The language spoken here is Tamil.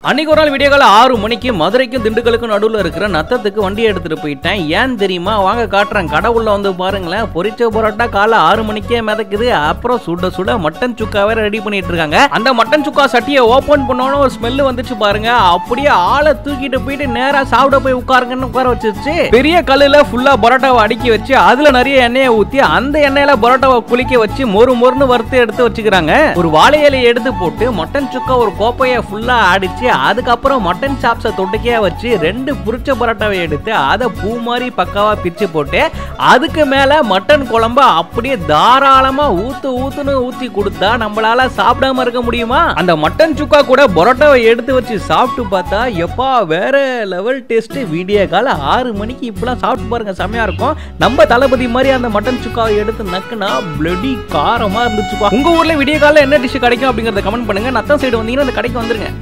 அன்னைக்கு ஒரு நாள் விடிய காலம் ஆறு மணிக்கு மதுரைக்கும் திண்டுக்கலுக்கும் நடுவில் இருக்கிற நத்தத்துக்கு வண்டியை எடுத்துட்டு போயிட்டேன் ஏன் தெரியுமா வாங்க காட்டுறேன் கடவுள்ல வந்து பாருங்களேன் பொரிச்ச பரோட்டா காலை ஆறு மணிக்கே மிதக்குது அப்புறம் சுட சுட மட்டன் சுக்கா வேற ரெடி பண்ணிட்டு இருக்காங்க அந்த மட்டன் சுக்கா சட்டியை ஓபன் பண்ணோன்னு ஒரு ஸ்மெல் வந்துச்சு பாருங்க அப்படியே ஆளை தூக்கிட்டு போயிட்டு நேரா சாப்பிட போய் உட்காருங்கன்னு உட்கார வச்சிருச்சு பெரிய கல்லுல ஃபுல்லா பரோட்டாவை அடுக்கி வச்சு அதுல நிறைய எண்ணெயை ஊத்தி அந்த எண்ணெயில பரோட்டாவை குளிக்க வச்சு மொறு மொறுன்னு வறுத்து எடுத்து வச்சுக்கிறாங்க ஒரு வாழை இலையை எடுத்து போட்டு மட்டன் சுக்கா ஒரு கோப்பையை ஃபுல்லா அடிச்சு அதுக்கப்புறம் மட்டன் சாப்ஸை தொட்டுக்கையா வச்சு ரெண்டு புரிச்ச பரோட்டாவை எடுத்து அதை பூ மாதிரி பக்காவா பிச்சு போட்டு அதுக்கு மேல மட்டன் குழம்ப அப்படியே தாராளமா ஊத்து ஊத்துன்னு ஊத்தி கொடுத்தா நம்மளால சாப்பிடாம இருக்க முடியுமா அந்த மட்டன் சுக்கா கூட பரோட்டாவை எடுத்து வச்சு சாப்பிட்டு பார்த்தா எப்பா வேற லெவல் டேஸ்ட் வீடியோ கால ஆறு மணிக்கு இப்பெல்லாம் சாப்பிட்டு பாருங்க செமையா இருக்கும் நம்ம தளபதி மாதிரி அந்த மட்டன் சுக்காவை எடுத்து நக்குனா பிளடி காரமா இருந்துச்சுப்பா உங்க ஊர்ல விடிய கால என்ன டிஷ் கிடைக்கும் அப்படிங்கறத கமெண்ட் பண்ணுங்க நத்தம் சைடு வந்தீங்கன்னா அந்த கடைக்கு வந்துருங்க